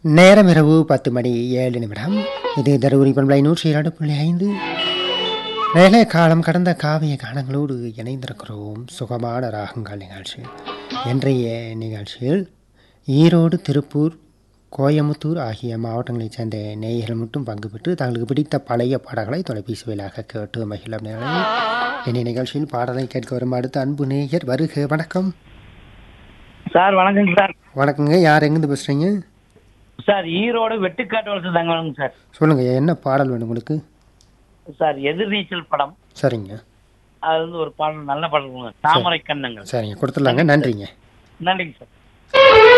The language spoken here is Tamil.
நேரம் இரவு பத்து மணி ஏழு நிமிடம் இது தருமபுரி பண்பலை நூற்றி இரண்டு புள்ளி ஐந்து வேலை காலம் கடந்த காவிய காலங்களோடு இணைந்திருக்கிறோம் சுகமான ராகங்கள் நிகழ்ச்சி இன்றைய நிகழ்ச்சியில் ஈரோடு திருப்பூர் கோயமுத்தூர் ஆகிய மாவட்டங்களைச் சேர்ந்த நேயர்கள் மட்டும் பங்கு பெற்று தங்களுக்கு பிடித்த பழைய பாடல்களை தொலைபேசி வழியாக கேட்டு மகிழும் நிலையில் இனி நிகழ்ச்சியில் பாடலை கேட்க வரும் அடுத்த அன்பு நேயர் வருக வணக்கம் சார் வணக்கங்க சார் வணக்கங்க யார் எங்கேருந்து பேசுகிறீங்க சார் ஈரோடு வெட்டுக்காட்டு வளர்ச்சி தங்கவங்க சார் சொல்லுங்கள் என்ன பாடல் வேணும் உங்களுக்கு சார் எதிர்நீச்சல் படம் சரிங்க அது வந்து ஒரு பாடல் நல்ல பாடல் தாமரை கண்ணங்கள் சரிங்க கொடுத்துடலாங்க நன்றிங்க நன்றிங்க சார்